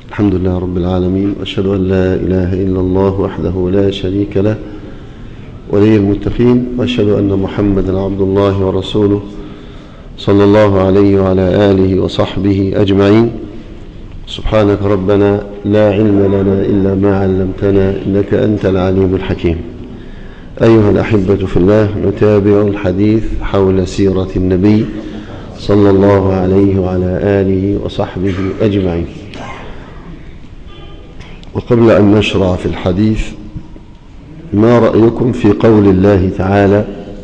الحمد لله رب العالمين وأشهد أن لا إله إلا الله وحده لا شريك له ولي المتقين وأشهد أن محمدا عبد الله ورسوله صلى الله عليه وعلى آله وصحبه أجمعين سبحانك ربنا لا علم لنا إلا ما علمتنا إنك أنت العليم الحكيم أيها الأحبة في الله نتابع الحديث حول سيرة النبي صلى الله عليه وعلى آله وصحبه أجمعين وقبل أن نشرع في الحديث ما رأيكم في قول الله تعالى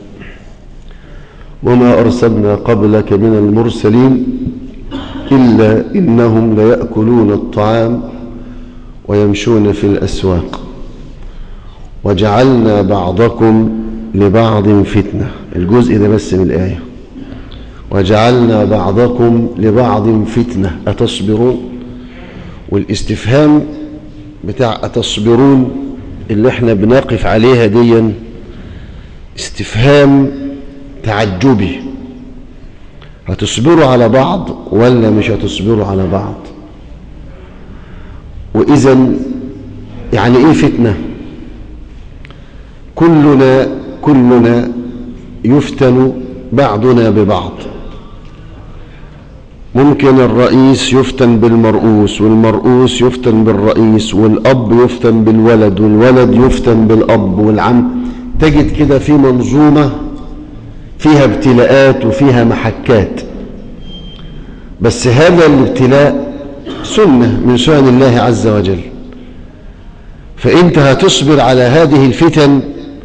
وما أرسلنا قبلك من المرسلين إلا إنهم ليأكلون الطعام ويمشون في الأسواق وجعلنا بعضكم لبعض فتنة الجزء ده بس من الآية وجعلنا بعضكم لبعض فتنة أتصبرون والاستفهام بتاع أتصبرون اللي احنا بنقف عليها ديا استفهام تعجبي هتصبروا على بعض ولا مش هتصبروا على بعض وإذا يعني ايه فتنة كلنا كلنا يفتن بعضنا ببعض ممكن الرئيس يفتن بالمرؤوس والمرؤوس يفتن بالرئيس والأب يفتن بالولد والولد يفتن بالأب والعم تجد كده في منظومة فيها ابتلاءات وفيها محكات بس هذا الابتلاء سنة من سنن الله عز وجل فأنت هتصبر على هذه الفتن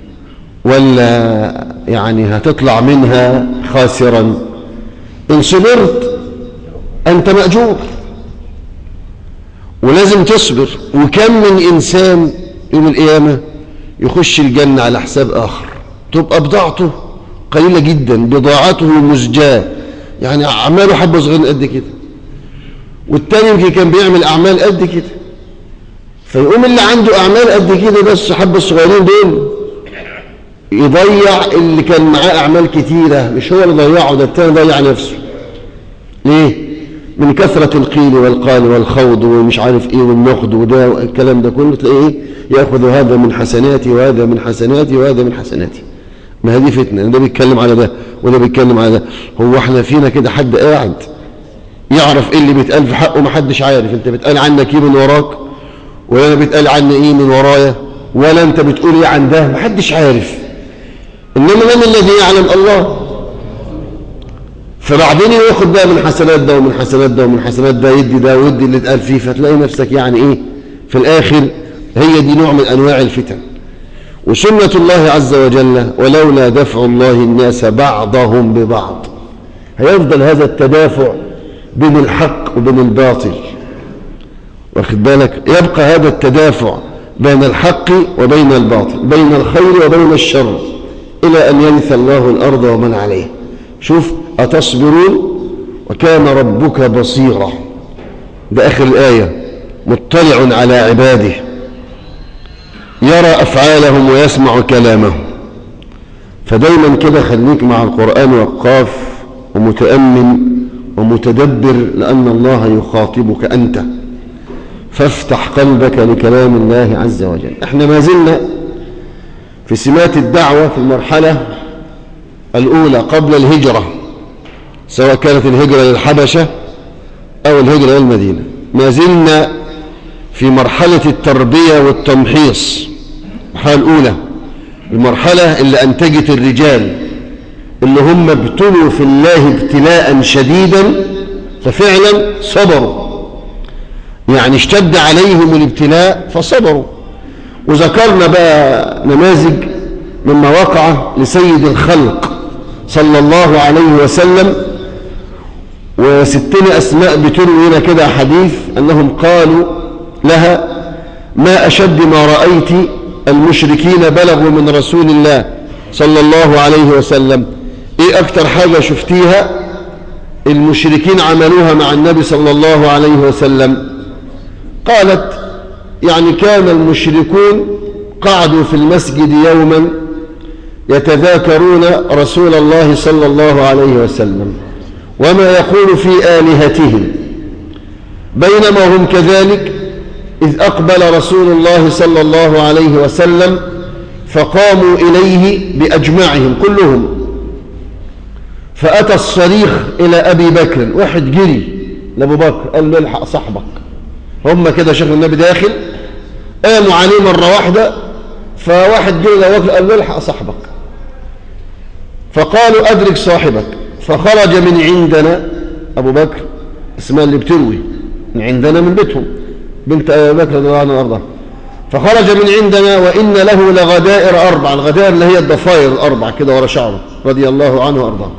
ولا يعني هتطلع منها خاسرا إن صبرت أنت مأجور ولازم تصبر وكم من إنسان يوم القيامة يخش الجنة على حساب آخر تبقى بضاعته قليلة جدا بضاعته مزجاة يعني أعماله حبة صغيرين قد كده والتاني يمكن كان بيعمل أعمال قد كده فيقوم اللي عنده أعمال قد كده بس حبة صغيرين دول يضيع اللي كان معاه أعمال كتيرة مش هو اللي ضيعه ده التاني ضيع نفسه ليه؟ من كثرة القيل والقال والخوض ومش عارف ايه والنقد وده الكلام ده كله تلاقيه ياخذ هذا من حسناتي وهذا من حسناتي وهذا من حسناتي ما هذه فتنة ده بيتكلم على ده وده بيتكلم على ده هو احنا فينا كده حد قاعد يعرف ايه اللي بيتقال في حقه ما حدش عارف انت بتقال عنك ايه من وراك ولا انا بيتقال عني ايه من ورايا ولا انت بتقول ايه عن ده ما حدش عارف انما من الذي يعلم الله فبعدين ياخد بقى من حسنات ده ومن حسنات ده ومن حسنات ده يدي ده ويدي اللي اتقال فيه فتلاقي نفسك يعني ايه في الاخر هي دي نوع من انواع الفتن وسنة الله عز وجل ولولا دفع الله الناس بعضهم ببعض هيفضل هذا التدافع بين الحق وبين الباطل واخد بالك يبقى هذا التدافع بين الحق وبين الباطل بين الخير وبين الشر إلى أن يرث الله الأرض ومن عليه شوف أتصبرون وكان ربك بصيرا ده آخر الآية مطلع على عباده يرى أفعالهم ويسمع كلامهم فدايما كده خليك مع القرآن وقاف ومتأمن ومتدبر لأن الله يخاطبك أنت فافتح قلبك لكلام الله عز وجل احنا ما زلنا في سمات الدعوة في المرحلة الأولى قبل الهجرة سواء كانت الهجرة للحبشة أو الهجرة للمدينة ما زلنا في مرحلة التربية والتمحيص المرحلة الأولى المرحلة اللي أنتجت الرجال اللي هم ابتلوا في الله ابتلاء شديدا ففعلا صبروا يعني اشتد عليهم الابتلاء فصبروا وذكرنا بقى نماذج مما وقع لسيد الخلق صلى الله عليه وسلم وستنا أسماء بتروي لنا كده حديث أنهم قالوا لها ما أشد ما رأيت المشركين بلغوا من رسول الله صلى الله عليه وسلم إيه أكتر حاجة شفتيها المشركين عملوها مع النبي صلى الله عليه وسلم قالت يعني كان المشركون قعدوا في المسجد يوما يتذاكرون رسول الله صلى الله عليه وسلم وما يقول في آلهتهم بينما هم كذلك إذ أقبل رسول الله صلى الله عليه وسلم فقاموا إليه بأجمعهم كلهم فأتى الصريخ إلى أبي بكر واحد جري لأبو بكر قال له الحق صاحبك هم كده شافوا النبي داخل قاموا عليه مرة واحدة فواحد جري لأبو بكر قال له الحق صاحبك فقالوا أدرك صاحبك فخرج من عندنا أبو بكر اسمها اللي بتروي من عندنا من بيتهم بنت أبي بكر رضي الله عنه وأرضاه فخرج من عندنا وإن له لغدائر أربع الغدائر اللي هي الضفائر الأربع كده ورا شعره رضي الله عنه وأرضاه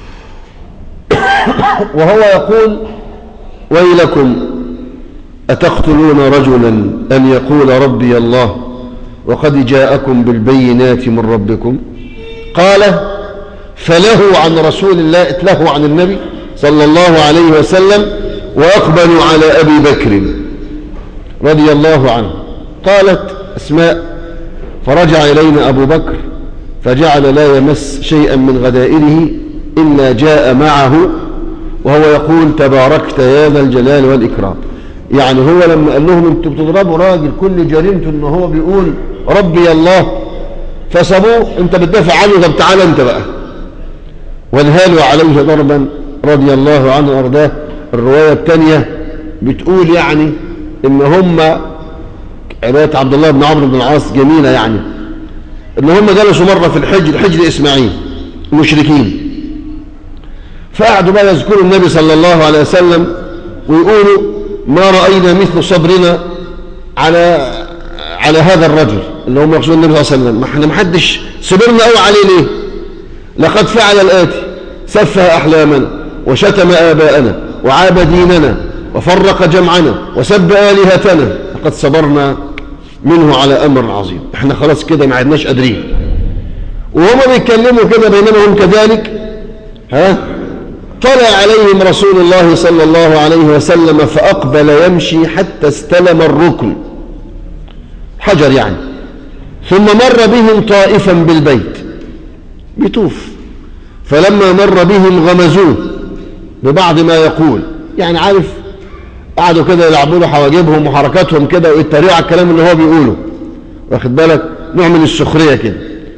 وهو يقول ويلكم أتقتلون رجلا أن يقول ربي الله وقد جاءكم بالبينات من ربكم قال فله عن رسول الله اتله عن النبي صلى الله عليه وسلم وأقبلوا على أبي بكر رضي الله عنه قالت أسماء فرجع إلينا أبو بكر فجعل لا يمس شيئا من غدائره إلا جاء معه وهو يقول تباركت يا ذا الجلال والإكرام يعني هو لما قال لهم انتوا بتضربوا راجل كل جريمته ان هو بيقول ربي الله فصابوه انت بتدافع عنه طب تعالى انت بقى وانهالوا عليه ضربا رضي الله عنه وارضاه الرواية الثانية بتقول يعني ان هم رواية عبد الله بن عمرو بن العاص جميلة يعني ان هم جلسوا مرة في الحجر حجر اسماعيل المشركين فقعدوا بقى يذكروا النبي صلى الله عليه وسلم ويقولوا ما رأينا مثل صبرنا على على هذا الرجل اللي هم يقصدون النبي صلى الله عليه وسلم ما احنا محدش صبرنا قوي عليه ليه لقد فعل الآتي سفه أحلامنا وشتم آباءنا وعاب ديننا وفرق جمعنا وسب آلهتنا لقد صبرنا منه على أمر عظيم احنا خلاص كده ما عدناش قادرين وهم بيتكلموا كده بينما هم كذلك ها طلع عليهم رسول الله صلى الله عليه وسلم فأقبل يمشي حتى استلم الركن حجر يعني ثم مر بهم طائفا بالبيت بيطوف فلما مر بهم غمزوه ببعض ما يقول يعني عارف قعدوا كده يلعبوا له حواجبهم وحركاتهم كده ويتريقوا على الكلام اللي هو بيقوله واخد بالك نوع من السخريه كده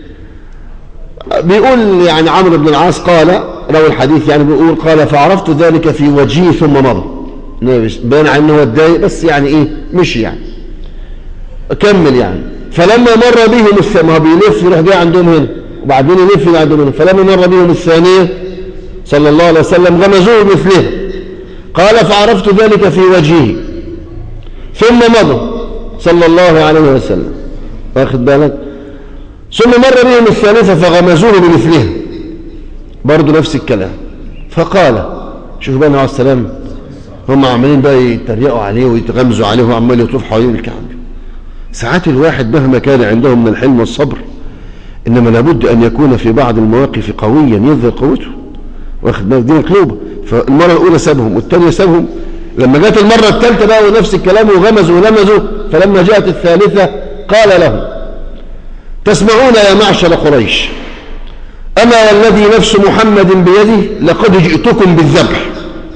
بيقول يعني عمرو بن العاص قال روى الحديث يعني بيقول قال فعرفت ذلك في وجهي ثم مضى بان على انه اتضايق بس يعني ايه مشي يعني كمل يعني فلما مر بهم الثانية ما بيلف يروح جاي عندهم هنا وبعدين يلف يجي عندهم هنا فلما مر بهم الثانية صلى الله عليه وسلم غمزوه مثلها قال فعرفت ذلك في وجهه ثم مضى صلى الله عليه وسلم واخد بالك ثم مر بهم الثالثة فغمزوه بمثلها برضه نفس الكلام فقال شوف بقى عليه السلام هم عمالين بقى يتريقوا عليه ويتغمزوا عليه وعمال يطوف حوالين الكعبة ساعات الواحد مهما كان عنده من الحلم والصبر إنما لابد أن يكون في بعض المواقف قويا يظهر قوته واخد بالك دي مطلوبة فالمرة الأولى سابهم والثانية سابهم لما جاءت المرة الثالثة بقى ونفس الكلام وغمزوا ولمزوا فلما جاءت الثالثة قال لهم تسمعون يا معشر قريش أما والذي نفس محمد بيده لقد جئتكم بالذبح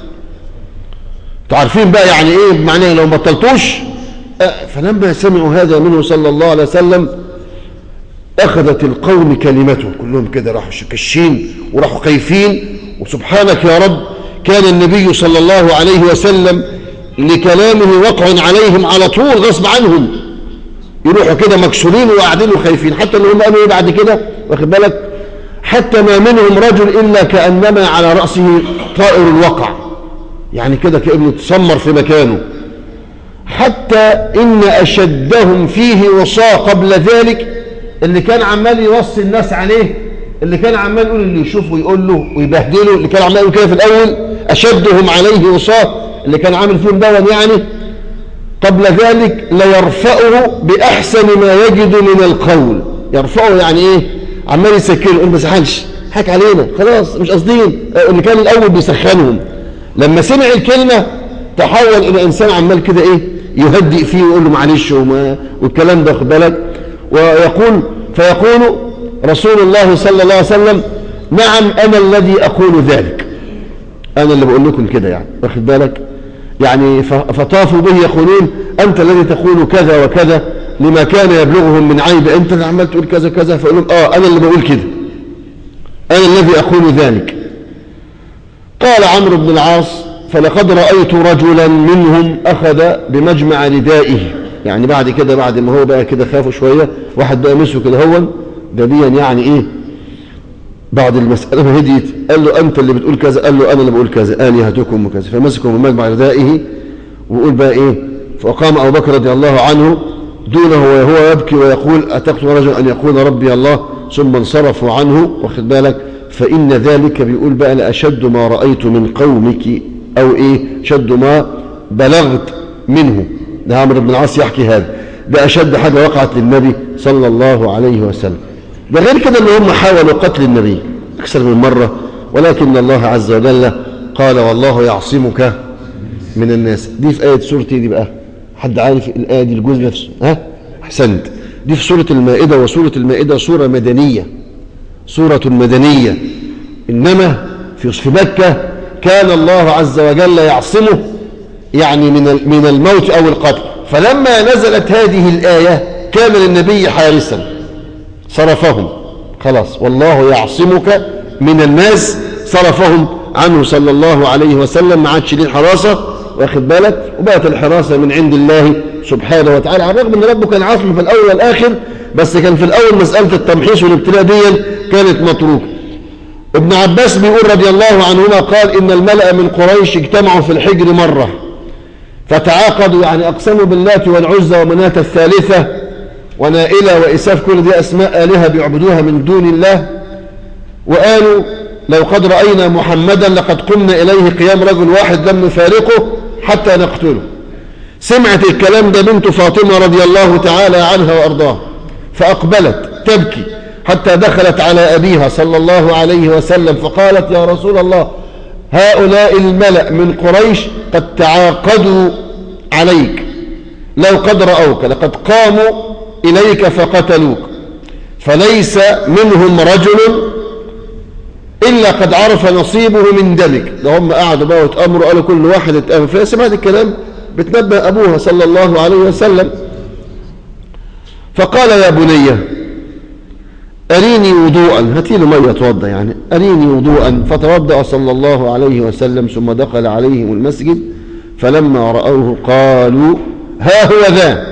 تعرفين بقى يعني ايه معناه لو بطلتوش فلما سمعوا هذا منه صلى الله عليه وسلم أخذت القوم كلمته كلهم كده راحوا كشين وراحوا خايفين وسبحانك يا رب كان النبي صلى الله عليه وسلم لكلامه وقع عليهم على طول غصب عنهم يروحوا كده مكسورين وقاعدين وخايفين حتى اللي هم قالوا ايه بعد كده واخد بالك حتى ما منهم رجل إلا كأنما على رأسه طائر وقع يعني كده كأنه يتسمر في مكانه حتى إن أشدهم فيه وصاه قبل ذلك اللي كان عمال يوصي الناس عليه اللي كان عمال يقول اللي يشوفه يقول له ويبهدله اللي كان عمال يقول كده في الأول أشدهم عليه وصاه اللي كان عامل فيهم دون يعني قبل ذلك ليرفعه بأحسن ما يجد من القول يرفعه يعني إيه عمال يسكنه يقول ما تزعلش حك علينا خلاص مش قاصدين اللي كان الأول بيسخنهم لما سمع الكلمة تحول إلى إنسان عمال كده إيه يهدئ فيه ويقول له معلش وما والكلام ده خد بالك ويقول فيقول رسول الله صلى الله عليه وسلم نعم أنا الذي أقول ذلك أنا اللي بقول لكم كده يعني واخد بالك يعني فطافوا به يقولون أنت الذي تقول كذا وكذا لما كان يبلغهم من عيب أنت اللي عمال تقول كذا كذا فقال لهم آه أنا اللي بقول كده أنا الذي أقول ذلك قال عمرو بن العاص فلقد رأيت رجلا منهم أخذ بمجمع ردائه يعني بعد كده بعد ما هو بقى كده خافوا شوية واحد بقى مسه كده هو دليا يعني إيه بعد المسألة ما هديت قال له أنت اللي بتقول كذا قال له أنا اللي بقول كذا آلهتكم وكذا فمسكوا من مجمع ردائه ويقول بقى إيه فقام أبو بكر رضي الله عنه دونه وهو يبكي ويقول أتقتل رجل أن يقول ربي الله ثم انصرفوا عنه واخد بالك فإن ذلك بيقول بقى لأشد ما رأيت من قومك أو إيه شد ما بلغت منه ده عمرو بن العاص يحكي هذا ده أشد حاجة وقعت للنبي صلى الله عليه وسلم ده غير كده ان هم حاولوا قتل النبي أكثر من مرة ولكن الله عز وجل قال والله يعصمك من الناس دي في آية سورة دي بقى حد عارف الآية دي الجزء نفسه ها أحسنت دي في سورة المائدة وسورة المائدة سورة مدنية سورة مدنية إنما في في مكة كان الله عز وجل يعصمه يعني من من الموت أو القتل فلما نزلت هذه الآية كان للنبي حارسا صرفهم خلاص والله يعصمك من الناس صرفهم عنه صلى الله عليه وسلم ما عادش ليه الحراسة واخد بالك وبقت الحراسة من عند الله سبحانه وتعالى على الرغم ان ربه كان عاصمه في الاول والاخر بس كان في الاول مسألة التمحيص والابتلاء دي كانت متروكة ابن عباس بيقول رضي الله عنهما قال ان الملأ من قريش اجتمعوا في الحجر مرة فتعاقدوا يعني اقسموا باللات والعزى ومناة الثالثة ونائلة وإساف كل دي أسماء آلهة بيعبدوها من دون الله وقالوا لو قد رأينا محمدا لقد قمنا إليه قيام رجل واحد لم نفارقه حتى نقتله سمعت الكلام ده بنت فاطمة رضي الله تعالى عنها وأرضاها فأقبلت تبكي حتى دخلت على أبيها صلى الله عليه وسلم فقالت يا رسول الله هؤلاء الملأ من قريش قد تعاقدوا عليك لو قد رأوك لقد قاموا إليك فقتلوك فليس منهم رجل إلا قد عرف نصيبه من دمك ده هم قعدوا بقى واتأمروا قالوا كل واحد اتأمر فسمعت الكلام بتنبأ أبوها صلى الله عليه وسلم فقال يا بني أريني وضوءا هاتي له مية توضى يعني أريني وضوءا فتوضأ صلى الله عليه وسلم ثم دخل عليهم المسجد فلما رأوه قالوا ها هو ذا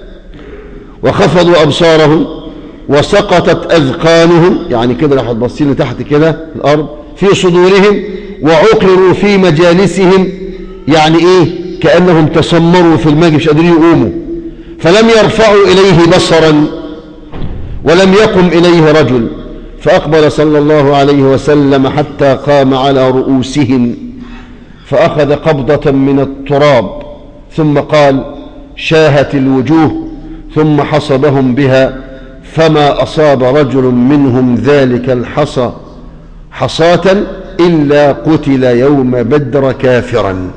وخفضوا أبصارهم وسقطت أذقانهم يعني كده راحوا باصين لتحت كده الأرض في صدورهم وعقروا في مجالسهم يعني إيه كأنهم تسمروا في المجد مش قادرين يقوموا فلم يرفعوا إليه بصرا ولم يقم إليه رجل فأقبل صلى الله عليه وسلم حتى قام على رؤوسهم فأخذ قبضة من التراب ثم قال شاهت الوجوه ثم حصبهم بها فما أصاب رجل منهم ذلك الحصى حصاة إلا قتل يوم بدر كافرا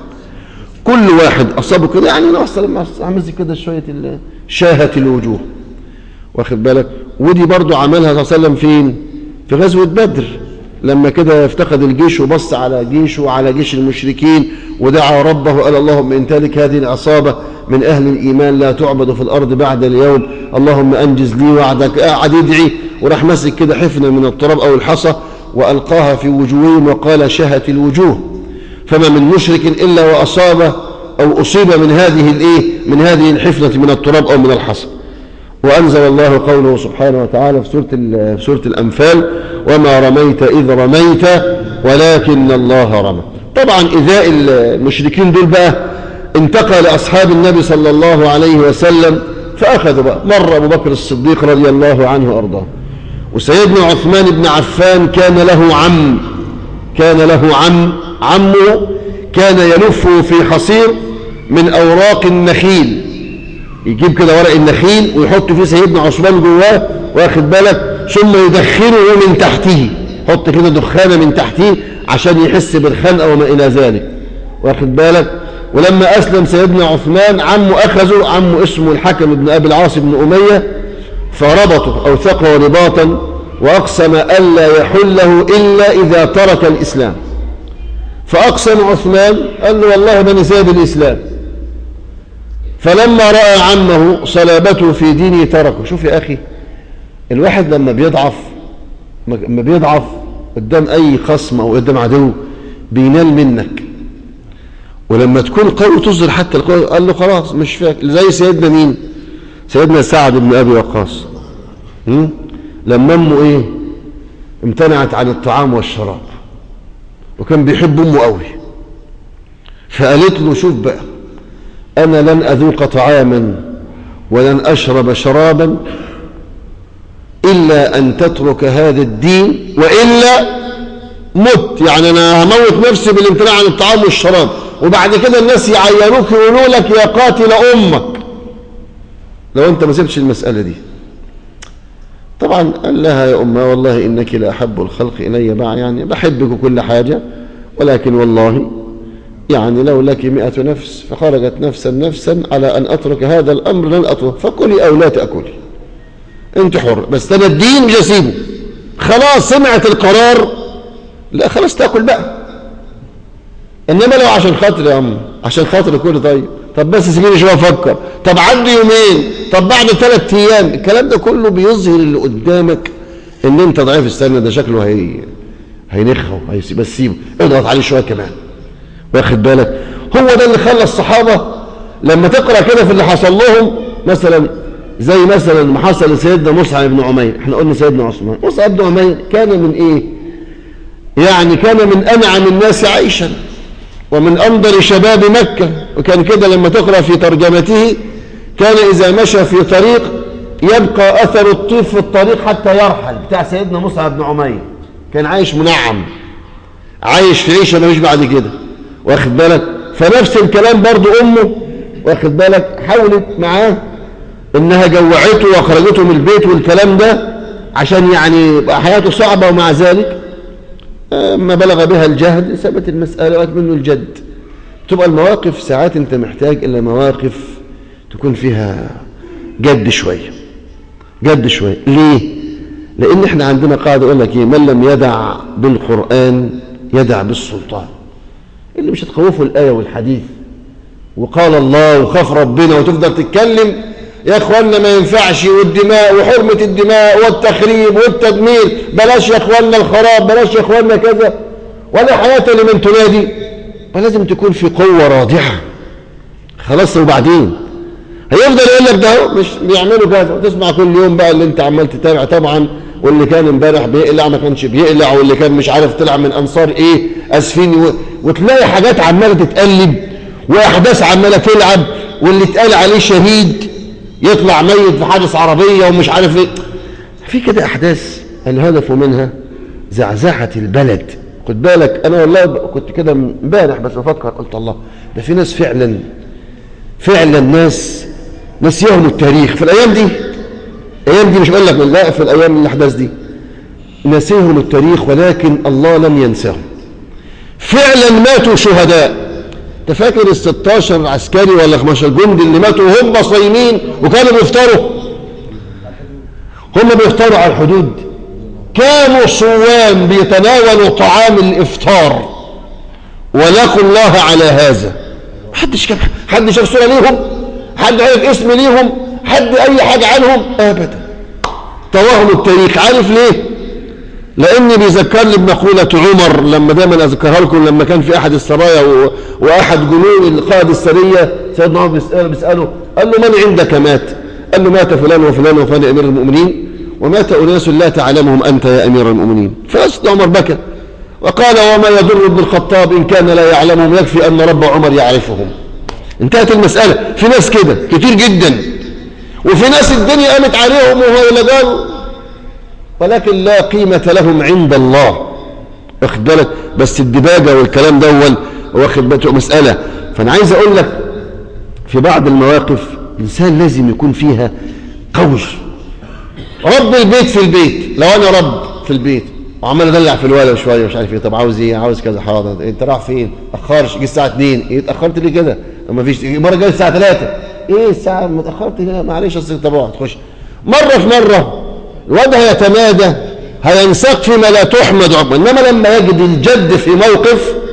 كل واحد أصابه كده يعني أنا أصلا عمل كده شوية شاهت الوجوه واخد بالك ودي برضو عملها صلى الله عليه وسلم فين في غزوة بدر لما كده افتقد الجيش وبص على جيشه وعلى جيش المشركين ودعا ربه وقال اللهم إن تلك هذه العصابة من أهل الإيمان لا تعبد في الأرض بعد اليوم اللهم أنجز لي وعدك قاعد يدعي وراح مسك كده حفنة من التراب أو الحصى وألقاها في وجوههم وقال شهت الوجوه فما من مشرك إلا وأصاب أو أصيب من هذه الإيه من هذه الحفنة من التراب أو من الحصى وأنزل الله قوله سبحانه وتعالى في سورة, في سورة الأنفال وما رميت إذ رميت ولكن الله رمى طبعا إذاء المشركين دول بقى انتقل أصحاب النبي صلى الله عليه وسلم فأخذوا بقى مر أبو بكر الصديق رضي الله عنه وأرضاه وسيدنا عثمان بن عفان كان له عم كان له عم عمه كان يلفه في حصير من أوراق النخيل يجيب كده ورق النخيل ويحط فيه سيدنا عثمان جواه واخد بالك ثم يدخنه من تحته حط كده دخانه من تحته عشان يحس بالخنقه وما الى ذلك واخد بالك ولما اسلم سيدنا عثمان عمه اخذه عمه اسمه الحكم بن ابي العاص بن اميه فربطه اوثقه رباطا واقسم الا يحله الا اذا ترك الاسلام فأقسم عثمان قال له والله من سيد الإسلام فلما رأى عمه صلابته في دينه تركه شوف يا أخي الواحد لما بيضعف لما بيضعف قدام أي خصم أو قدام عدو بينال منك ولما تكون قوي تصدر حتى القوي قال له خلاص مش فاكر زي سيدنا مين سيدنا سعد بن أبي وقاص لما أمه إيه امتنعت عن الطعام والشراب وكان بيحب أمه قوي فقالت له شوف بقى أنا لن أذوق طعاما ولن أشرب شرابا إلا أن تترك هذا الدين وإلا مت يعني أنا هموت نفسي بالامتناع عن الطعام والشراب وبعد كده الناس يعينوك يقولوا لك يا قاتل أمك لو أنت ما سبتش المسألة دي طبعا قال لها يا أمة والله إنك لأحب الخلق إلي بقى يعني بحبك كل حاجة ولكن والله يعني لو لك مئة نفس فخرجت نفسا نفسا على أن أترك هذا الأمر لن أترك فكلي أو لا تأكلي أنت حر بس أنا الدين مش أسيبه خلاص سمعت القرار لا خلاص تأكل بقى إنما لو عشان خاطر يا أم عشان خاطر كل طيب طب بس سيبيني شويه افكر طب عدي يومين طب بعد ثلاث ايام الكلام ده كله بيظهر اللي قدامك ان انت ضعيف السنه ده شكله هي هينخه بس سيبه اضغط عليه شويه كمان واخد بالك هو ده اللي خلى الصحابه لما تقرا كده في اللي حصل لهم مثلا زي مثلا ما حصل لسيدنا مصعب بن عمير احنا قلنا سيدنا عثمان مصعب بن عمير كان من ايه يعني كان من انعم الناس عيشا ومن أنظر شباب مكة وكان كده لما تقرأ في ترجمته كان إذا مشى في طريق يبقى أثر الطيف في الطريق حتى يرحل بتاع سيدنا مصعب بن عمير كان عايش منعم عايش في عيشة مش بعد كده واخد بالك فنفس الكلام برضو أمه واخد بالك حاولت معاه إنها جوعته وخرجته من البيت والكلام ده عشان يعني حياته صعبة ومع ذلك ما بلغ بها الجهد ثبت المسألة وقت منه الجد تبقى المواقف ساعات انت محتاج إلى مواقف تكون فيها جد شوية جد شوية ليه لأن احنا عندنا قاعدة يقول لك ايه من لم يدع بالقرآن يدع بالسلطان اللي مش هتخوفه الآية والحديث وقال الله وخاف ربنا وتفضل تتكلم يا اخوانا ما ينفعش والدماء وحرمة الدماء والتخريب والتدمير بلاش يا اخوانا الخراب بلاش يا اخوانا كذا ولا حياة لمن تنادي فلازم تكون في قوة رادعة خلاص وبعدين هيفضل يقول لك ده مش بيعملوا كذا وتسمع كل يوم بقى اللي انت عمال تتابع طبعا واللي كان امبارح بيقلع ما كانش بيقلع واللي كان مش عارف طلع من انصار ايه اسفين وتلاقي حاجات عماله تتقلب واحداث عماله تلعب واللي اتقال عليه شهيد يطلع ميت في حادث عربية ومش عارف ايه في كده أحداث الهدف منها زعزعة البلد خد بالك أنا والله كنت كده امبارح بس بفكر قلت الله ده في ناس فعلا فعلا ناس نسيهم التاريخ في الأيام دي الأيام دي مش بقول لك من لا في الأيام الأحداث دي نسيهم التاريخ ولكن الله لم ينساهم فعلا ماتوا شهداء انت فاكر ال 16 عسكري ولا 15 جندي اللي ماتوا وهم صايمين وكانوا بيفطروا هم بيفطروا على الحدود كانوا صوام بيتناولوا طعام الافطار ولقوا الله على هذا محدش كان حد شاف صوره ليهم حد عرف اسم ليهم حد اي حاجه عنهم ابدا توهم التاريخ عارف ليه لاني بيذكرني بمقولة عمر لما دايما اذكرها لكم لما كان في احد السرايا و... واحد جنود القائد السرية سيدنا عمر بيسأله, بيسأله قال له من عندك مات قال له مات فلان وفلان وفلان امير المؤمنين ومات اناس لا تعلمهم انت يا امير المؤمنين فسيدنا عمر بكى وقال وما يضر ابن الخطاب ان كان لا يعلمهم يكفي ان رب عمر يعرفهم انتهت المسألة في ناس كده كتير جدا وفي ناس الدنيا قامت عليهم وهو قالوا ولكن لا قيمة لهم عند الله واخد بالك بس الدباجة والكلام ده هو واخد بالك مسألة فأنا عايز أقول لك في بعض المواقف الإنسان لازم يكون فيها قوي رب البيت في البيت لو أنا رب في البيت وعمال ادلع في الولد شويه مش عارف ايه طب عاوز ايه عاوز كذا حاضر انت رايح فين اخرش جه الساعه 2 ايه اتاخرت ليه كده ما فيش مره جاي الساعه 3 ايه الساعه ما اتاخرت معلش اصل طب اقعد خش مره في مره الواد هيتمادى هينساق فيما لا تحمد عقبه انما لما يجد الجد في موقف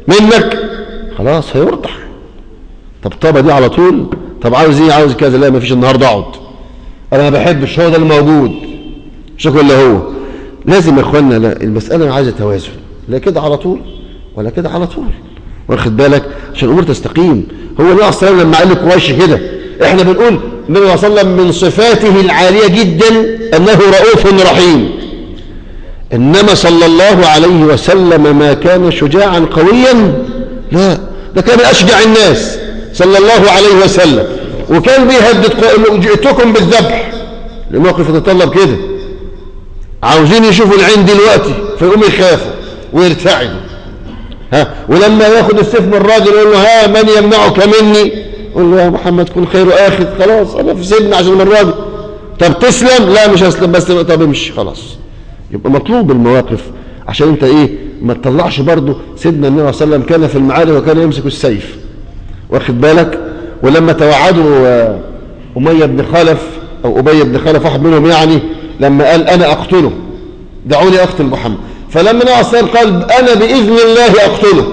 منك خلاص هيرضع طبطبة دي على طول طب عاوز ايه عاوز كذا لا مفيش النهارده اقعد انا ما بحبش هو ده الموجود مش كل هو لازم يا اخوانا لا المسألة عايزة توازن لا كده على طول ولا كده على طول واخد بالك عشان الامور تستقيم هو النبي صلى الله عليه وسلم لما قال لقريش كده احنا بنقول النبي صلى الله عليه وسلم من صفاته العالية جدا انه رؤوف رحيم انما صلى الله عليه وسلم ما كان شجاعا قويا لا ده كان اشجع الناس صلى الله عليه وسلم وكان بيهدد قائل جئتكم بالذبح الموقف يتطلب كده عاوزين يشوفوا العين دلوقتي فيقوموا يخافوا ويرتعدوا ها ولما ياخد السيف من الراجل يقول له ها من يمنعك مني يقول له يا محمد كن خير اخذ خلاص انا في سيدنا عشان من الراجل طب تسلم لا مش هسلم بس طب امشي خلاص يبقى مطلوب المواقف عشان انت ايه ما تطلعش برضه سيدنا النبي صلى الله عليه وسلم كان في المعارك وكان يمسك السيف واخد بالك ولما توعدوا أمية بن خلف أو أبي بن خلف واحد منهم يعني لما قال أنا أقتله دعوني أقتل محمد فلما النبي صلى الله عليه وسلم قال أنا بإذن الله أقتله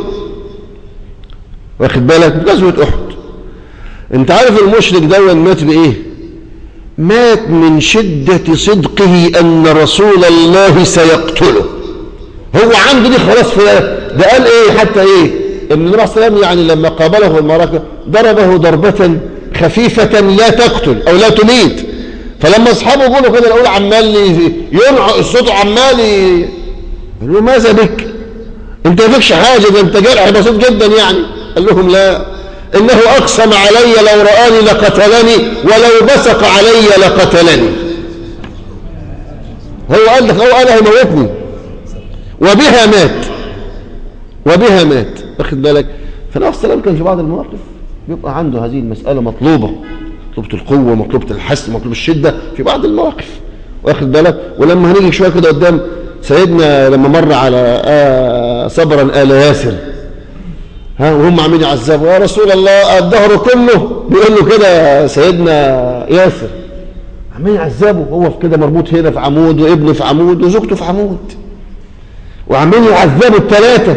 واخد بالك غزوة أحد أنت عارف المشرك ده مات بإيه مات من شدة صدقه أن رسول الله سيقتله هو عنده دي خلاص في ده قال إيه حتى إيه ابن النبي صلى الله عليه وسلم يعني لما قابله في المعركة ضربه ضربة خفيفة لا تقتل أو لا تميت فلما أصحابه يقولوا كده الأول عمال ينعق الصوت عمال قال له ماذا بك انت ما فيكش حاجة ده انت جرح بسيط جدا يعني قال لهم لا إنه أقسم علي لو رآني لقتلني ولو بصق علي لقتلني هو قال لك هو قال هيموتني وبها مات وبها مات واخد بالك فالنبي صلى الله كان في بعض المواقف بيبقى عنده هذه المسألة مطلوبة مطلوبة القوة مطلوبة الحس مطلوبة الشدة في بعض المواقف واخد بالك ولما هنيجي شوية كده قدام سيدنا لما مر على آه صبرا آل ياسر ها وهم عاملين يعذبوا يا رسول الله الدهر كله بيقول له كده سيدنا ياسر عمالين يعذبوا هو في كده مربوط هنا في عمود وابنه في عمود وزوجته في عمود وعمالين يعذبوا الثلاثة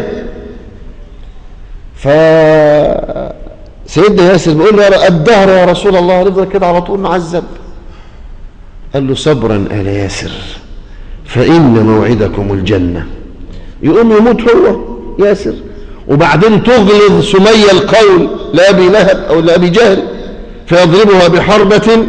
ف سيدنا ياسر بيقول له الدهر يا رسول الله نفضل كده على طول معذب قال له صبرا آل ياسر فإن موعدكم الجنة يقوم يموت هو ياسر وبعدين تغلظ سمية القول لأبي لهب أو لأبي جهل فيضربها بحربة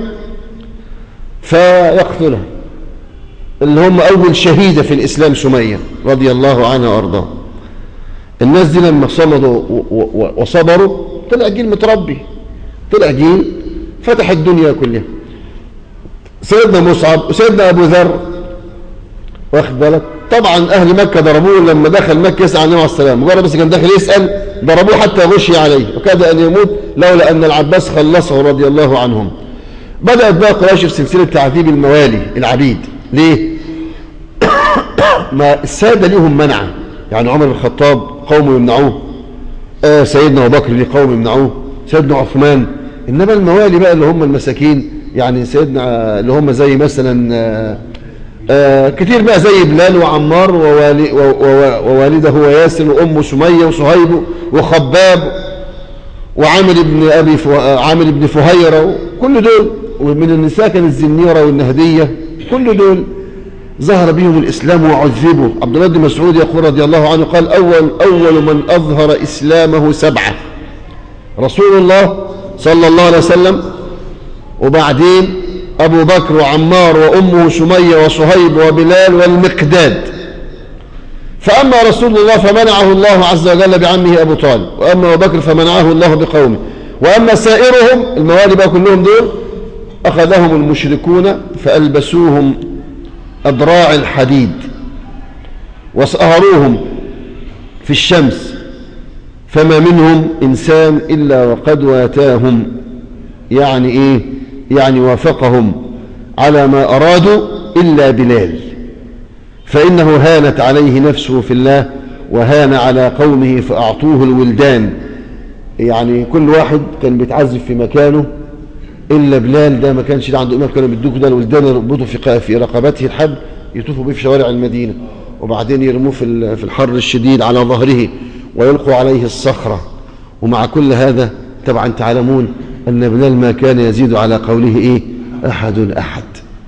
فيقتلها اللي هم أول شهيدة في الإسلام سمية رضي الله عنها وأرضاها الناس دي لما صمدوا وصبروا طلع جيل متربي طلع جيل فتح الدنيا كلها سيدنا مصعب وسيدنا أبو ذر واخد بالك طبعا أهل مكة ضربوه لما دخل مكة يسأل عن النبي عليه السلام مجرد بس كان داخل يسأل ضربوه حتى غشي عليه وكاد أن يموت لولا أن العباس خلصه رضي الله عنهم بدأت بقى قريش في سلسلة تعذيب الموالي العبيد ليه؟ ما السادة ليهم منع يعني عمر بن الخطاب قوم يمنعوه آه سيدنا أبو بكر ليه قوم يمنعوه سيدنا عثمان إنما الموالي بقى اللي هم المساكين يعني سيدنا اللي هم زي مثلا آه آه كتير بقى زي بلال وعمار ووالي ووالده هو ياسر وأمه سمية وصهيب وخباب وعامر بن أبي عامر بن فهيرة كل دول ومن النساء كان الزنيرة والنهدية كل دول ظهر بهم الإسلام وعذبوا عبد الله بن مسعود يقول رضي الله عنه قال أول, أول من أظهر إسلامه سبعة رسول الله صلى الله عليه وسلم وبعدين أبو بكر وعمار وأمه سمية وصهيب وبلال والمقداد فأما رسول الله فمنعه الله عز وجل بعمه أبو طالب وأما أبو بكر فمنعه الله بقومه وأما سائرهم الموالي بقى كلهم دول أخذهم المشركون فألبسوهم أدراع الحديد وسأهروهم في الشمس فما منهم إنسان إلا وقد واتاهم يعني إيه يعني وافقهم على ما أرادوا إلا بلال فإنه هانت عليه نفسه في الله وهان على قومه فأعطوه الولدان يعني كل واحد كان بيتعذب في مكانه إلا بلال ده ما كانش ده عنده إمام كانوا بيدوك ده الولدان يربطوا في في رقبته الحبل يطوفوا بيه في شوارع المدينة وبعدين يرموه في في الحر الشديد على ظهره ويلقوا عليه الصخرة ومع كل هذا طبعا تعلمون أن بلال ما كان يزيد على قوله إيه أحد أحد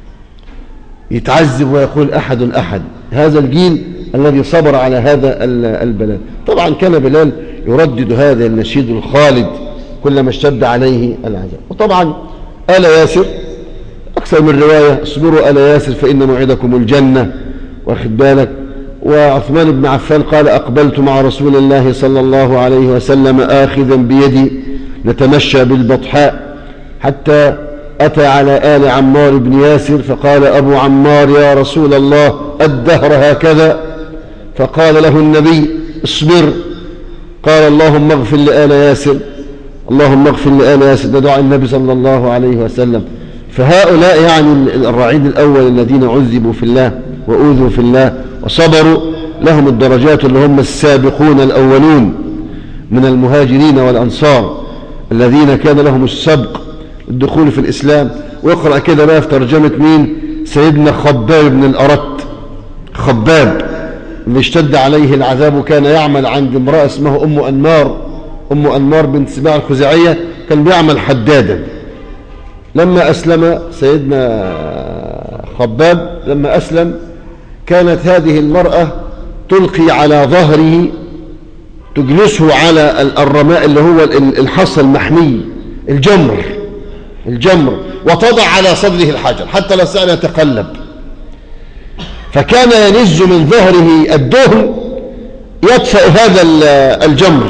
يتعذب ويقول أحد أحد هذا الجيل الذي صبر على هذا البلاء طبعا كان بلال يردد هذا النشيد الخالد كلما اشتد عليه العذاب وطبعا آل ياسر أكثر من رواية اصبروا آل ياسر فإن موعدكم الجنة واخد بالك وعثمان بن عفان قال أقبلت مع رسول الله صلى الله عليه وسلم آخذا بيدي نتمشى بالبطحاء حتى أتى على آل عمار بن ياسر فقال أبو عمار يا رسول الله الدهر هكذا فقال له النبي اصبر قال اللهم اغفر لآل ياسر اللهم اغفر لآل ياسر ده دعاء النبي صلى الله عليه وسلم فهؤلاء يعني الرعيد الأول الذين عذبوا في الله وأوذوا في الله وصبروا لهم الدرجات اللي هم السابقون الأولون من المهاجرين والأنصار الذين كان لهم السبق الدخول في الإسلام واقرأ كده بقى في ترجمة مين سيدنا خباب بن الأرت خباب اللي اشتد عليه العذاب وكان يعمل عند امرأة اسمها أم أنمار أم أنمار بنت سباع الخزاعية كان بيعمل حدادا لما أسلم سيدنا خباب لما أسلم كانت هذه المرأة تلقي على ظهره تجلسه على الرماء اللي هو الحصى المحمي الجمر الجمر وتضع على صدره الحجر حتى لا سأل يتقلب فكان ينز من ظهره الدهن يطفأ هذا الجمر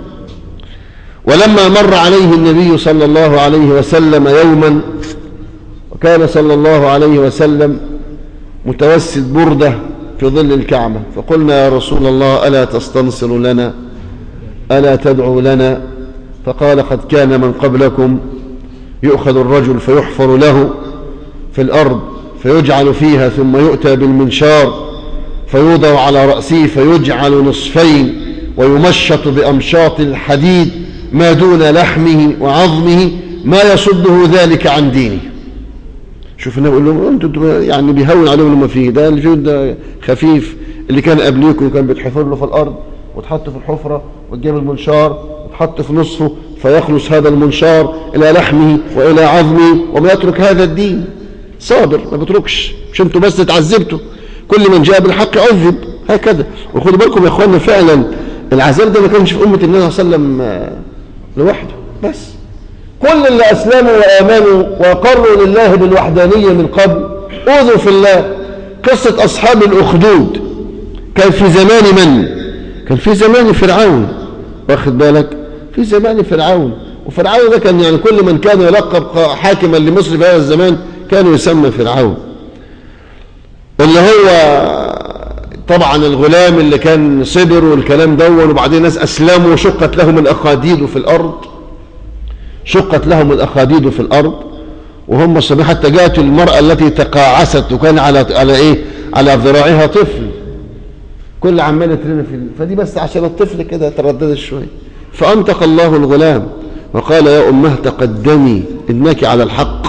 ولما مر عليه النبي صلى الله عليه وسلم يوما وكان صلى الله عليه وسلم متوسد بردة في ظل الكعبة فقلنا يا رسول الله ألا تستنصر لنا ألا تدعو لنا فقال قد كان من قبلكم يؤخذ الرجل فيحفر له في الأرض فيجعل فيها ثم يؤتى بالمنشار فيوضع على رأسه فيجعل نصفين ويمشط بأمشاط الحديد ما دون لحمه وعظمه ما يصده ذلك عن دينه شوف النبي يقول لهم انتوا يعني بيهون عليهم لما فيه ده اللي فيه ده خفيف اللي كان قبليكم كان بيتحفر له في الارض وتحط في الحفره وتجيب المنشار وتحط في نصفه فيخلص هذا المنشار الى لحمه والى عظمه وما يترك هذا الدين صابر ما بيتركش مش انتوا بس اتعذبتوا كل من جاء بالحق عذب هكذا وخدوا بالكم يا اخوانا فعلا العذاب ده ما كانش في امه النبي صلى الله عليه وسلم لوحده بس كل اللي أسلموا وآمنوا وأقروا لله بالوحدانية من قبل أوذوا في الله قصة أصحاب الأخدود كان في زمان من؟ كان في زمان فرعون واخد بالك؟ في زمان فرعون وفرعون ده كان يعني كل من كان يلقب حاكما لمصر في هذا الزمان كان يسمى فرعون اللي هو طبعا الغلام اللي كان صبر والكلام دون وبعدين ناس أسلموا وشقت لهم الأخاديد في الأرض شقت لهم الأخاديد في الأرض وهم الصبي حتى جاءت المرأة التي تقاعست وكان على على إيه على ذراعها طفل كل عمالة ترمي في فدي بس عشان الطفل كده ترددت شوية فأنطق الله الغلام وقال يا أمه تقدمي إنك على الحق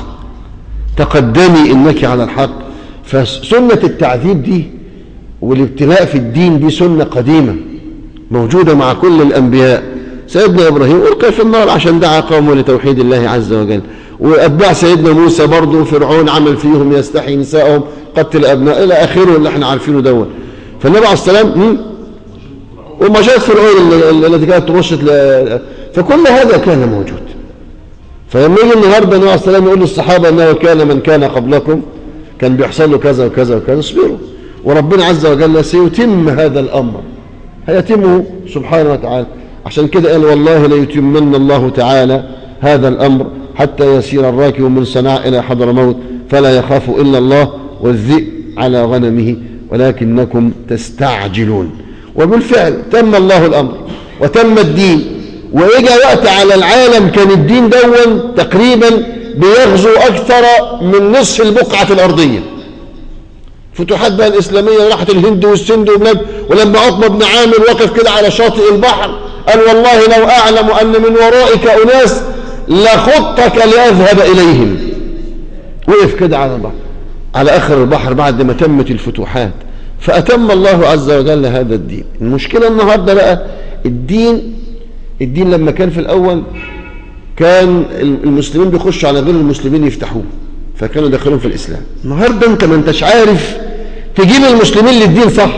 تقدمي إنك على الحق فسنة التعذيب دي والابتلاء في الدين دي سنة قديمة موجودة مع كل الأنبياء سيدنا إبراهيم ألقي في النار عشان دعا قومه لتوحيد الله عز وجل وأتباع سيدنا موسى برضه فرعون عمل فيهم يستحي نسائهم قتل أبناء إلى آخره اللي احنا عارفينه دوت فالنبي عليه السلام وما جاءت فرعون التي كانت ترشد فكل هذا كان موجود فلما يجي النهارده النبي عليه السلام يقول للصحابة أنه كان من كان قبلكم كان بيحصل له كذا وكذا وكذا اصبروا وربنا عز وجل سيتم هذا الأمر هيتمه سبحانه وتعالى عشان كده قال والله ليتمن الله تعالى هذا الأمر حتى يسير الراكب من صنعاء إلى حضر موت فلا يخاف إلا الله والذئب على غنمه ولكنكم تستعجلون وبالفعل تم الله الأمر وتم الدين وإجا وقت على العالم كان الدين دون تقريبا بيغزو أكثر من نصف البقعة الأرضية فتوحات بقى الإسلامية راحت الهند والسند وبلاد ولما عقبة بن عامر وقف كده على شاطئ البحر قال والله لو أعلم أن من ورائك أناس لخطك لأذهب إليهم وقف كده على البحر على آخر البحر بعد ما تمت الفتوحات فأتم الله عز وجل هذا الدين المشكلة النهاردة بقى الدين الدين لما كان في الأول كان المسلمين بيخشوا على غير المسلمين يفتحوه فكانوا داخلين في الإسلام النهاردة أنت ما أنتش عارف تجيب المسلمين للدين صح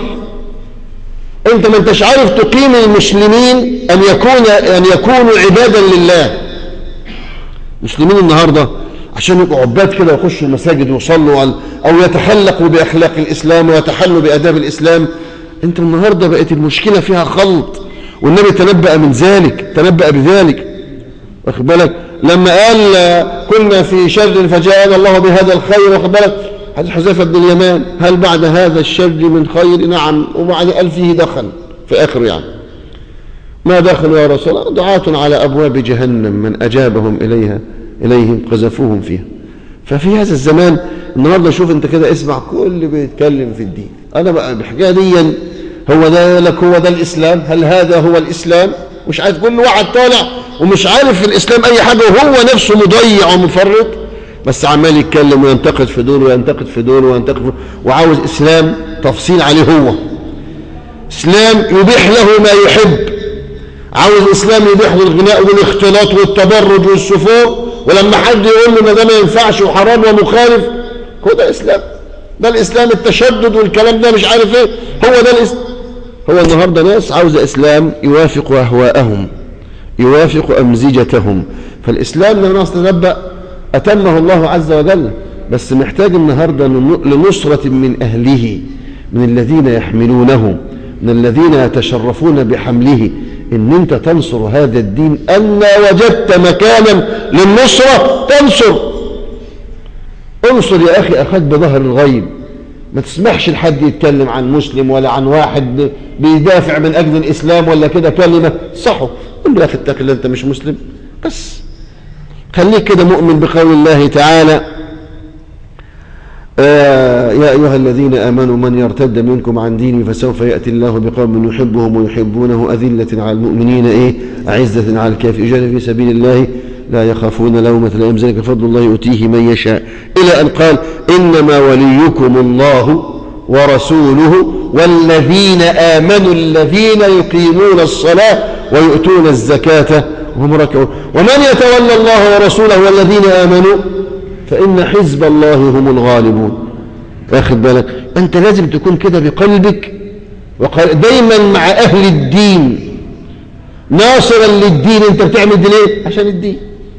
أنت ما أنتش عارف تقيم المسلمين أن, يكون أن يكونوا عبادا لله مسلمين النهاردة عشان يبقوا عباد كده ويخشوا المساجد ويصلوا أو يتخلقوا بأخلاق الإسلام ويتحلوا بأداب الإسلام أنت النهاردة بقت المشكلة فيها خلط والنبي تنبأ من ذلك تنبأ بذلك واخد بالك لما قال كنا في شر فجاءنا الله بهذا الخير واخد بالك حديث حذيفه بن اليمان هل بعد هذا الشر من خير نعم وبعد قال فيه دخل في اخر يعني ما دخلوا يا رسول الله دعاة على ابواب جهنم من اجابهم اليها اليهم قذفوهم فيها ففي هذا الزمان النهارده شوف انت كده اسمع كل بيتكلم في الدين انا بقى بحكايه دي هو ده لك هو ده الاسلام هل هذا هو الاسلام مش عارف كل واحد طالع ومش عارف في الإسلام أي حاجة وهو نفسه مضيع ومفرط بس عمال يتكلم وينتقد في دول وينتقد في دول وينتقد في دول وعاوز إسلام تفصيل عليه هو إسلام يبيح له ما يحب عاوز إسلام يبيح له الغناء والاختلاط والتبرج والسفور ولما حد يقول له ما ده ما ينفعش وحرام ومخالف هو ده إسلام ده الإسلام التشدد والكلام ده مش عارف إيه هو ده الإسلام هو النهاردة ناس عاوزة إسلام يوافق أهواءهم يوافق أمزجتهم فالإسلام لما نتنبأ أتمه الله عز وجل بس محتاج النهاردة لنصرة من أهله من الذين يحملونه من الذين يتشرفون بحمله إن أنت تنصر هذا الدين أن وجدت مكانا للنصرة تنصر انصر يا أخي أخذ بظهر الغيب ما تسمحش لحد يتكلم عن مسلم ولا عن واحد بيدافع من أجل الإسلام ولا كده كلمة صحه قل له يا أخي اتق الله أنت مش مسلم بس خليك كده مؤمن بقول الله تعالى آه يا أيها الذين آمنوا من يرتد منكم عن ديني فسوف يأتي الله بقوم يحبهم ويحبونه أذلة على المؤمنين إيه أعزة على الكافرين في سبيل الله لا يخافون لومة لائم ذلك فضل الله يؤتيه من يشاء إلى أن قال إنما وليكم الله ورسوله والذين آمنوا الذين يقيمون الصلاة ويؤتون الزكاة وهم ركعون ومن يتولى الله ورسوله والذين آمنوا فإن حزب الله هم الغالبون واخد بالك أنت لازم تكون كده بقلبك دايما مع أهل الدين ناصرا للدين انت بتعمل دي ليه عشان الدين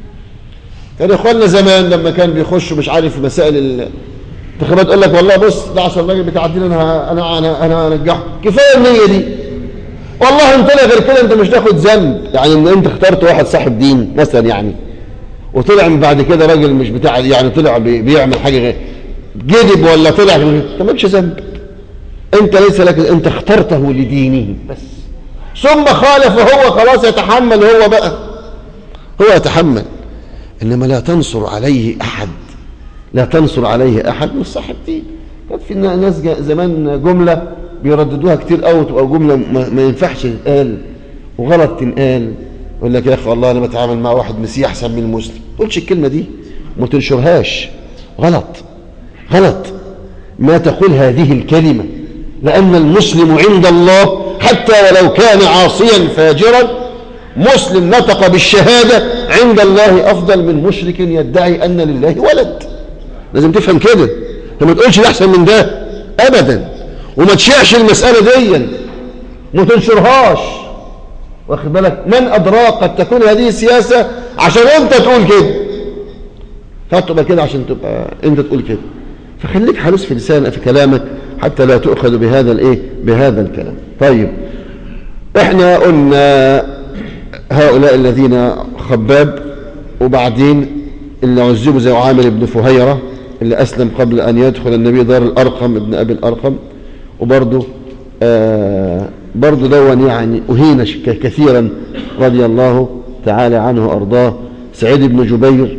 كان اخواننا زمان لما كان بيخشوا مش عارف في مسائل الانتخابات يقول لك والله بص ده 10 راجل بتاع الدين انا انا انا انا انجحه كفايه النيه دي والله ان طلع غير كده انت مش تاخد ذنب يعني ان انت اخترت واحد صاحب دين مثلا يعني وطلع من بعد كده راجل مش بتاع يعني طلع بيعمل حاجه غير جدب ولا طلع انت مالكش ذنب انت ليس لك انت اخترته لدينه بس ثم خالف وهو خلاص يتحمل هو بقى هو يتحمل انما لا تنصر عليه احد لا تنصر عليه احد مش صاحب دين كانت في ناس زمان جمله بيرددوها كتير قوي تبقى جمله ما ينفعش تتقال وغلط تنقال يقول لك يا اخي والله انا بتعامل مع واحد مسيح احسن من المسلم ما تقولش الكلمه دي وما تنشرهاش غلط غلط ما تقول هذه الكلمه لان المسلم عند الله حتى ولو كان عاصيا فاجرا مسلم نطق بالشهاده عند الله افضل من مشرك يدعي ان لله ولد لازم تفهم كده انت ما تقولش ده احسن من ده ابدا وما تشيعش المسألة دي ما تنشرهاش واخد بالك من أدراك قد تكون هذه السياسة عشان أنت تقول كده فتبقى كده عشان تبقى أنت تقول كده فخليك حريص في لسانك في كلامك حتى لا تؤخذ بهذا الايه بهذا الكلام طيب احنا قلنا هؤلاء الذين خباب وبعدين اللي عذبوا زي عامر بن فهيرة اللي أسلم قبل أن يدخل النبي دار الأرقم ابن أبي الأرقم وبرضه آه برضه دون يعني أهين كثيرا رضي الله تعالى عنه وأرضاه سعيد بن جبير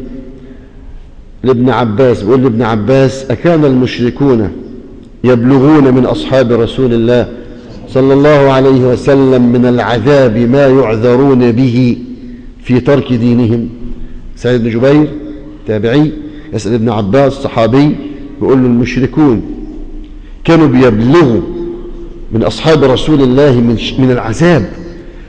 لابن عباس بيقول لابن عباس أكان المشركون يبلغون من أصحاب رسول الله صلى الله عليه وسلم من العذاب ما يعذرون به في ترك دينهم سعيد بن جبير تابعي يسأل ابن عباس صحابي بيقول له المشركون كانوا بيبلغوا من أصحاب رسول الله من, من العذاب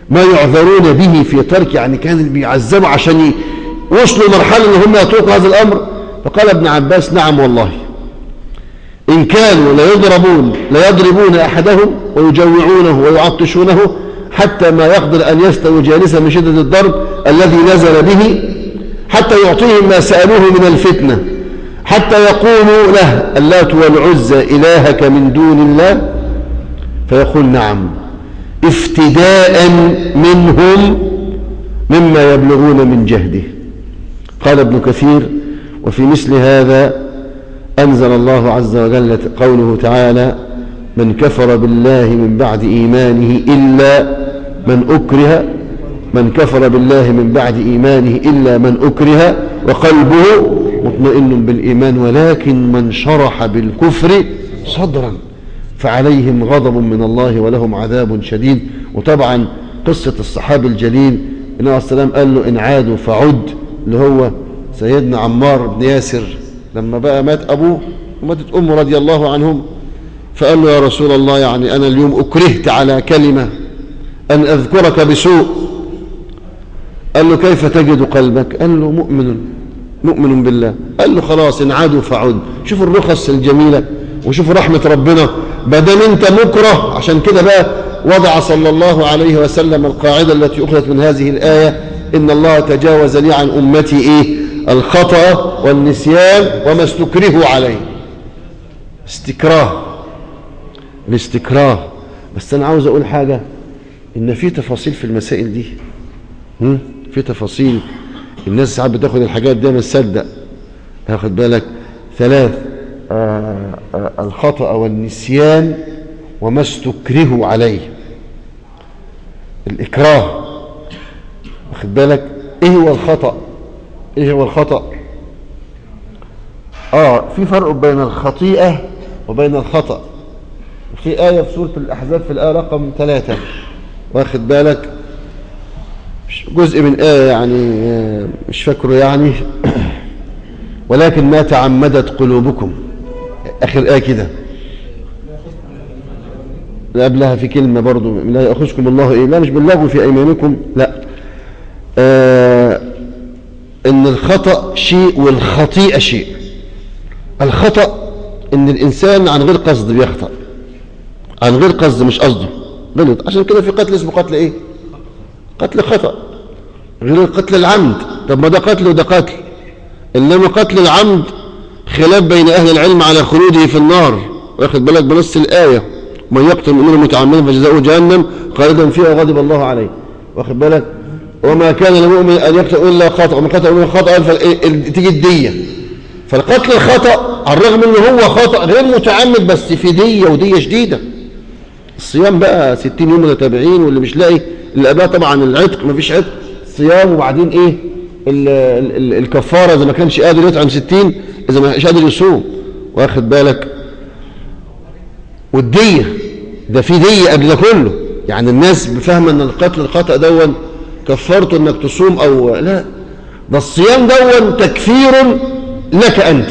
ما يعذرون به في ترك يعني كان اللي بيعذبوا عشان وصلوا مرحلة ان هم يتركوا هذا الامر فقال ابن عباس نعم والله إن كانوا ليضربون ليضربون أحدهم ويجوعونه ويعطشونه حتى ما يقدر أن يستوي جالسا من شدة الضرب الذي نزل به حتى يعطيهم ما سألوه من الفتنة حتى يقولوا له اللات والعزى إلهك من دون الله فيقول نعم افتداء منهم مما يبلغون من جهده قال ابن كثير وفي مثل هذا أنزل الله عز وجل قوله تعالى من كفر بالله من بعد إيمانه إلا من أكره من كفر بالله من بعد إيمانه إلا من أكره وقلبه مطمئن بالإيمان ولكن من شرح بالكفر صدرا فعليهم غضب من الله ولهم عذاب شديد وطبعا قصة الصحابي الجليل النبي عليه السلام قال له إن عادوا فعد اللي هو سيدنا عمار بن ياسر لما بقى مات أبوه وماتت أمه رضي الله عنهم فقال له يا رسول الله يعني أنا اليوم أكرهت على كلمة أن أذكرك بسوء قال له كيف تجد قلبك قال له مؤمن مؤمن بالله قال له خلاص إن عادوا فعد شوف الرخص الجميلة وشوف رحمة ربنا بدل انت مكره عشان كده بقى وضع صلى الله عليه وسلم القاعدة التي أخذت من هذه الآية إن الله تجاوز لي عن أمتي إيه الخطأ والنسيان وما استكرهوا عليه استكراه الاستكراه بس أنا عاوز أقول حاجة إن في تفاصيل في المسائل دي هم؟ في تفاصيل الناس ساعات بتاخد الحاجات دي ما تصدق هاخد بالك ثلاث آه آه الخطأ والنسيان وما استكرهوا عليه الإكراه واخد بالك ايه هو الخطأ ايه هو الخطأ اه في فرق بين الخطيئة وبين الخطأ في آية في سورة الأحزاب في الآية رقم ثلاثة واخد بالك جزء من آية يعني مش فاكره يعني ولكن ما تعمدت قلوبكم آخر آية كده قبلها في كلمة برضو لا يأخذكم الله إيه لا مش باللغو في أيمانكم لا آه إن الخطأ شيء والخطيئة شيء الخطأ إن الإنسان عن غير قصد بيخطأ عن غير قصد مش قصده غلط عشان كده في قتل اسمه قتل إيه قتل خطأ غير قتل العمد طب ما ده قتل وده قتل إنما قتل العمد خلاف بين أهل العلم على خلوده في النار واخد بالك بنص الآية من يقتل مؤمنا متعمدا فجزاؤه جهنم خالدا فيها غضب الله عليه واخد بالك وما كان للمؤمن ان يقتل الا خطا ومن قتل مؤمنا خطا تيجي الديه فالقتل الخطا على الرغم انه هو خطا غير متعمد بس في ديه وديه شديده الصيام بقى 60 يوم متتابعين واللي مش لاقي اللي اباه طبعا العتق ما فيش عتق صيام وبعدين ايه ال ال ال الكفاره اذا ما كانش قادر يطعم 60 اذا ما مش قادر يصوم واخد بالك والدية ده في دية قبل ده كله يعني الناس بفهم ان القتل الخطأ دون كفرته انك تصوم او لا ده الصيام دون تكفير لك انت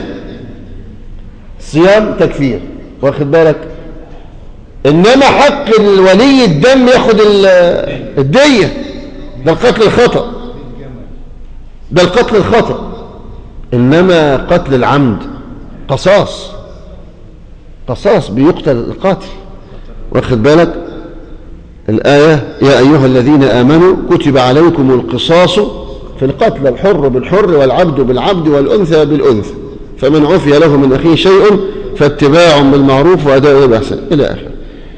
صيام تكفير واخد بالك انما حق الولي الدم ياخد الدية ده القتل الخطأ ده القتل الخطأ انما قتل العمد قصاص قصاص بيقتل القاتل واخد بالك الآية يا أيها الذين آمنوا كتب عليكم القصاص في القتل الحر بالحر والعبد بالعبد والأنثى بالأنثى فمن عفي له من أخيه شيء فاتباع بالمعروف وأداء بإحسان إلى آخر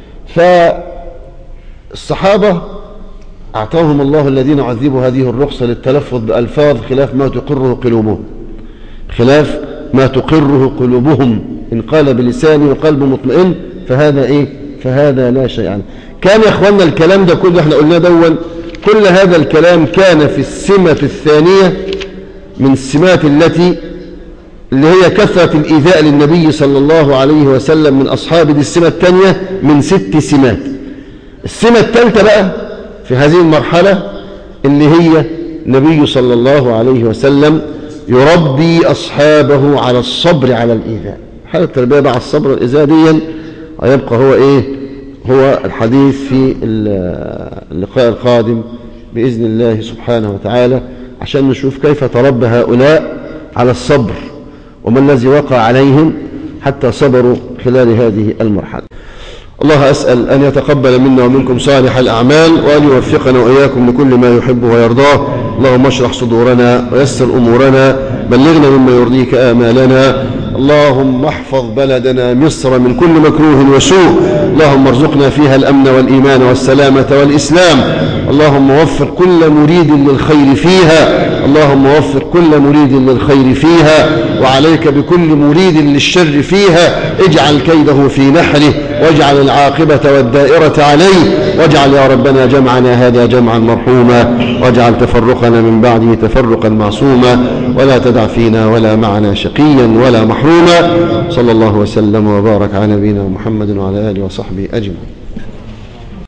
فالصحابة أعطاهم الله الذين عذبوا هذه الرخصة للتلفظ بألفاظ خلاف ما تقره قلوبهم خلاف ما تقره قلوبهم إن قال بلسانه وقلبه مطمئن فهذا إيه فهذا لا شيء عنه كان يا إخواننا الكلام ده كله احنا قلنا دون كل هذا الكلام كان في السمة الثانية من السمات التي اللي هي كثرة الإيذاء للنبي صلى الله عليه وسلم من أصحابه دي السمة الثانية من ست سمات السمة الثالثة بقى في هذه المرحلة اللي هي النبي صلى الله عليه وسلم يربي أصحابه على الصبر على الإيذاء حالة التربية مع الصبر والإيذاء دي هيبقى هو إيه هو الحديث في اللقاء القادم بإذن الله سبحانه وتعالى عشان نشوف كيف تربى هؤلاء على الصبر وما الذي وقع عليهم حتى صبروا خلال هذه المرحلة الله أسأل أن يتقبل منا ومنكم صالح الأعمال وأن يوفقنا وإياكم لكل ما يحب ويرضاه اللهم اشرح صدورنا ويسر أمورنا بلغنا مما يرضيك آمالنا اللهم احفظ بلدنا مصر من كل مكروه وسوء اللهم ارزقنا فيها الأمن والإيمان والسلامة والإسلام اللهم وفق كل مريد للخير فيها اللهم وفق كل مريد للخير فيها وعليك بكل مريد للشر فيها اجعل كيده في نحره واجعل العاقبة والدائرة عليه واجعل يا ربنا جمعنا هذا جمعا مرحوما واجعل تفرقنا من بعده تفرقا معصوما ولا تدع فينا ولا معنا شقيا ولا محروما صلى الله وسلم وبارك على نبينا محمد وعلى آله وصحبه أجمعين